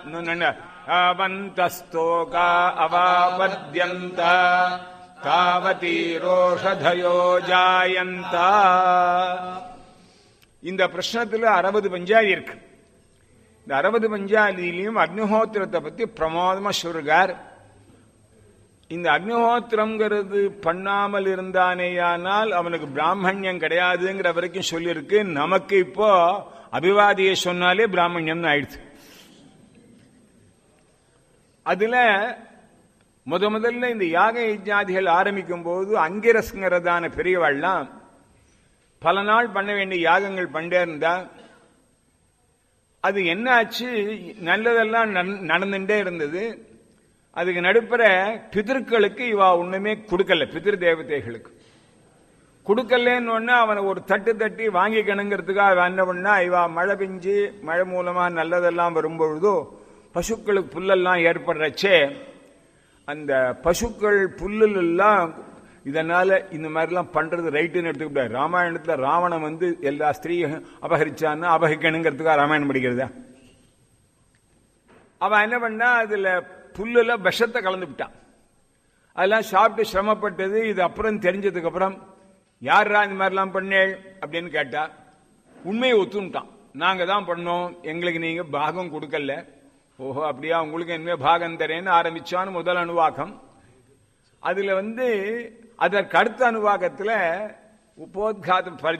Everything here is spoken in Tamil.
அவந்தஸ்தோகா அவாபத்யந்த தாவதீரோஷதயோ ஜாயந்தா இந்த பிரश्னத்துல அறுபது பஞ்சாதி இருக்கு இந்த அறுபது பஞ்சாதியிலையும் அக்னிஹோத்திரத்தை பத்தி பிரமாதமா சொல்றார் இந்த அக்னிஹோத்திரம்ங்கிறது பண்ணாமல் இருந்தானேயானால் அவனுக்கு பிராமணியம் கிடையாதுங்கிற வரைக்கும் சொல்லியிருக்கு நமக்கு இப்போ அபிவாதியை சொன்னாலே பிராமணியம் ஆயிடுச்சு அதுல முத முதல்ல இந்த யாக யஜ்ஞாதிகள் ஆரம்பிக்கும் போது அங்கிரஸ்ங்கிறதான பெரியவாள்லாம் பல நாள் பண்ண வேண்டிய யாகங்கள் பண்ணே இருந்தா அது என்ன ஆச்சு நல்லதெல்லாம் நடந்துட்டே இருந்தது அதுக்கு நடுப்புற பிதர்களுக்கு இவா ஒண்ணுமே கொடுக்கல பிதிர் தேவதைகளுக்கு கொடுக்கலன்னு அவனை ஒரு தட்டு தட்டி வாங்கிக்கணுங்கிறதுக்காக என்ன பண்ணா இவா மழை பெஞ்சு மழை மூலமா நல்லதெல்லாம் வரும்பொழுதோ பசுக்களுக்கு புல்லெல்லாம் ஏற்படுறச்சே அந்த பசுக்கள் புல்லெல்லாம் இதனால இந்த மாதிரிலாம் பண்றது ரைட்டுன்னு எடுத்துக்கிட்டாரு ராமாயணத்துல ராவணன் வந்து எல்லா ஸ்திரீயும் அபகரிச்சான்னு அபகரிக்கணுங்கிறதுக்காக ராமாயணம் படிக்கிறதா அவன் என்ன பண்ணா அதுல புல்லுல விஷத்தை கலந்து விட்டான் அதெல்லாம் சாப்பிட்டு சிரமப்பட்டது இது அப்புறம் தெரிஞ்சதுக்கு அப்புறம் யாரா இந்த மாதிரிலாம் பண்ணேள் அப்படின்னு கேட்டா உண்மையை ஒத்துட்டான் நாங்க தான் பண்ணோம் எங்களுக்கு நீங்க பாகம் கொடுக்கல ஓஹோ அப்படியா உங்களுக்கு இனிமே பாகம் தரேன்னு ஆரம்பிச்சான்னு முதல் அணுவாக்கம் அதுல வந்து அதற்கு அடுத்த அணுவாக்கத்துல உபோத்காத